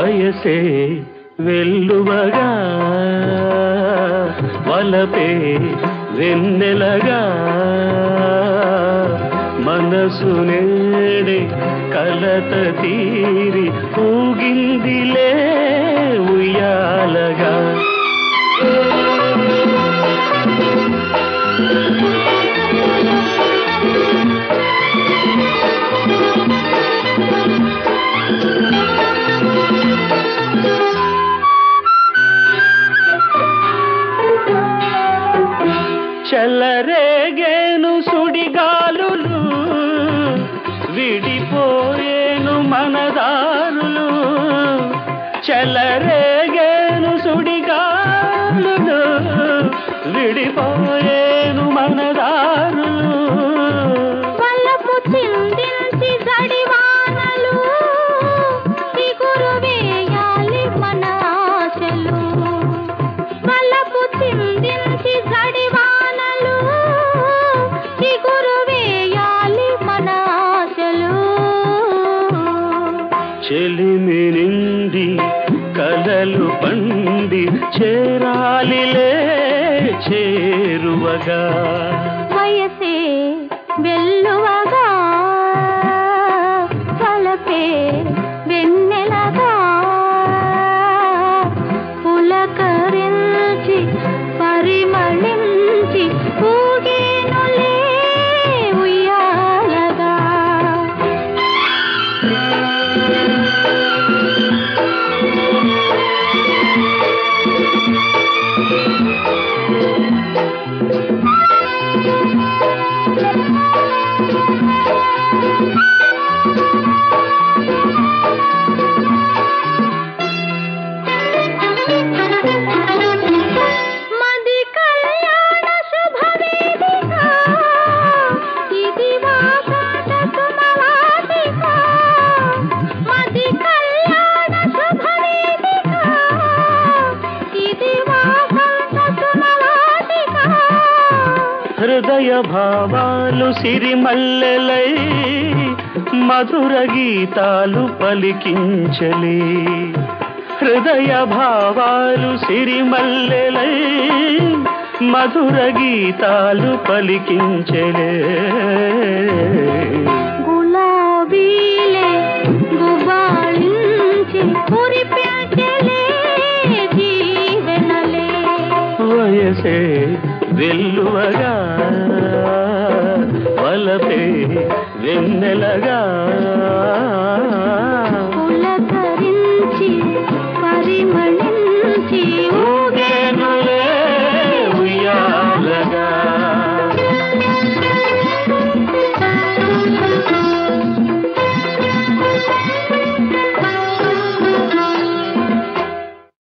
వయసే వెల్లువగా వలపే వెన్నెలగా మనసు నేడే కలత తీరి ఊగిందిలే ఉయ్యాలగా చల్లరేగేను సుడిగాలులు విడిపోయేను మనదారులు చల్లరేగేను సుడిగాలులు విడిపోయేను మనదారులు వలపు చిందించి జడివానలు చిగురు వేయాలి మన ఆశలు వలపు చిందించి జడివానలు చిగురు వేయాలి మన ఆశలు చెలిమి నిండి కలలు పండి చేరాలిలే చేరువగా వయసే వెల్లువగా కలపే వెన్నెలగా పులకరించి పరిమళించి ఊగేనులే ఉయ్యాలగా మది కళ్యాణ శుభవేదిక ఇది వాకాట సుమవాసిక మది కళ్యాణ శుభవేదిక ఇది వాకాట సుమవాసిక హృదయ భావాలు సిరిమల్లెలై మధుర గీతాలు పలికించలే హృదయ భావాలు సిరిమల్లెలై మధుర గీతాలు పలికించలే గులాబీలే గుబాళించి కురిపించలే జీవనలే వయసే వెల్లువగా వలపే వెన్నెలగా